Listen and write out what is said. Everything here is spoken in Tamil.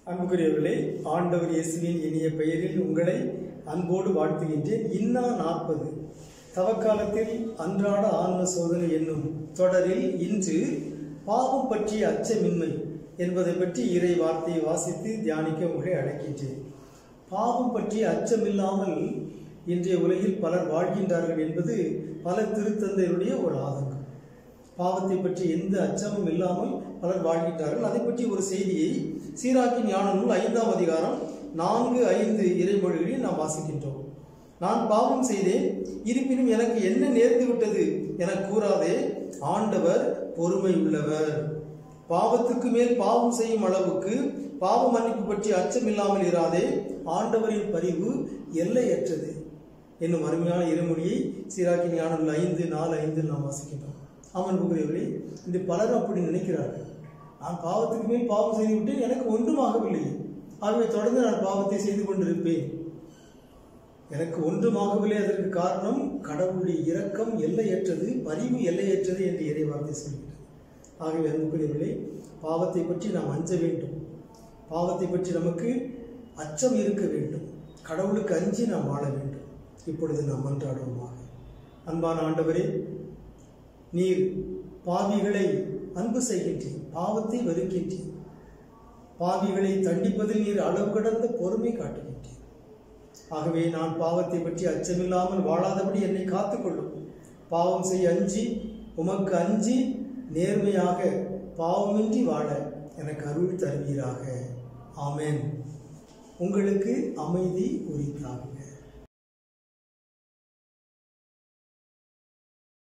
அன்புக்குரியவர்களே ஆண்டவர் இயேசுவின் இனிய பெயரில் உங்களை அன்போடு வாழ்த்துகின்றேன் இன்னா நாற்பது தவக்காலத்தில் அன்றாட ஆன்ம சோதனை என்னும் தொடரில் இன்று பாவம் பற்றிய அச்சமின்மை என்பதை பற்றி இறை வார்த்தையை வாசித்து தியானிக்க உங்களை அழைக்கின்றேன் பாவம் பற்றிய அச்சமில்லாமல் இன்றைய உலகில் பலர் வாழ்கின்றார்கள் என்பது பல திருத்தந்தையருடைய ஒரு ஆதங்கம் பாவத்தை பற்றி எந்த அச்சமும் இல்லாமல் பலர் வாழ்கின்றார்கள் அதை பற்றி ஒரு செய்தியை சீராக்கி ஞான நூல் ஐந்தாம் அதிகாரம் நான்கு ஐந்து இறைமொழிகளில் நாம் வாசிக்கின்றோம் நான் பாவம் செய்தேன் இருப்பினும் எனக்கு என்ன நேர்ந்து விட்டது என கூறாதே ஆண்டவர் பொறுமை உள்ளவர் பாவத்துக்கு மேல் பாவம் செய்யும் அளவுக்கு பாவ மன்னிப்பு பற்றி அச்சம் இல்லாமல் இராதே ஆண்டவரின் பரிவு எல்லையற்றது என்னும் அருமையான இருமொழியை சீராக்கி ஞான நூல் ஐந்து நாலு ஐந்தில் நாம் வாசிக்கின்றோம் அவன் புகிறவர்களே இந்த பலரும் அப்படி நினைக்கிறார்கள் நான் பாவத்துக்கு மேல் பாவம் செய்து விட்டேன் எனக்கு ஒன்றும் ஆகவில்லை ஆகவே தொடர்ந்து நான் பாவத்தை செய்து கொண்டிருப்பேன் எனக்கு ஒன்றுமாகவில்லை அதற்கு காரணம் கடவுளுடைய இரக்கம் எல்லையற்றது பரிவு எல்லையற்றது என்று இறை வார்த்தை சொல்கிறது ஆகவே அன்புக்குரியவர்களே பாவத்தை பற்றி நாம் அஞ்ச வேண்டும் பாவத்தை பற்றி நமக்கு அச்சம் இருக்க வேண்டும் கடவுளுக்கு அஞ்சி நாம் வாழ வேண்டும் இப்பொழுது நாம் மன்றாடுவோமாக அன்பான ஆண்டவரே நீர் பாவிகளை அன்பு செய்கின்றீர் பாவத்தை வெறுக்கின்றீர் பாவிகளை தண்டிப்பதில் நீர் அளவு கடந்த பொறுமை காட்டுகின்றீர் ஆகவே நான் பாவத்தை பற்றி அச்சமில்லாமல் வாழாதபடி என்னை காத்துக்கொள்ளும் பாவம் செய்ய அஞ்சி உமக்கு அஞ்சி நேர்மையாக பாவமின்றி வாழ எனக்கு அருள் தருவீராக ஆமென் உங்களுக்கு அமைதி உரித்தாக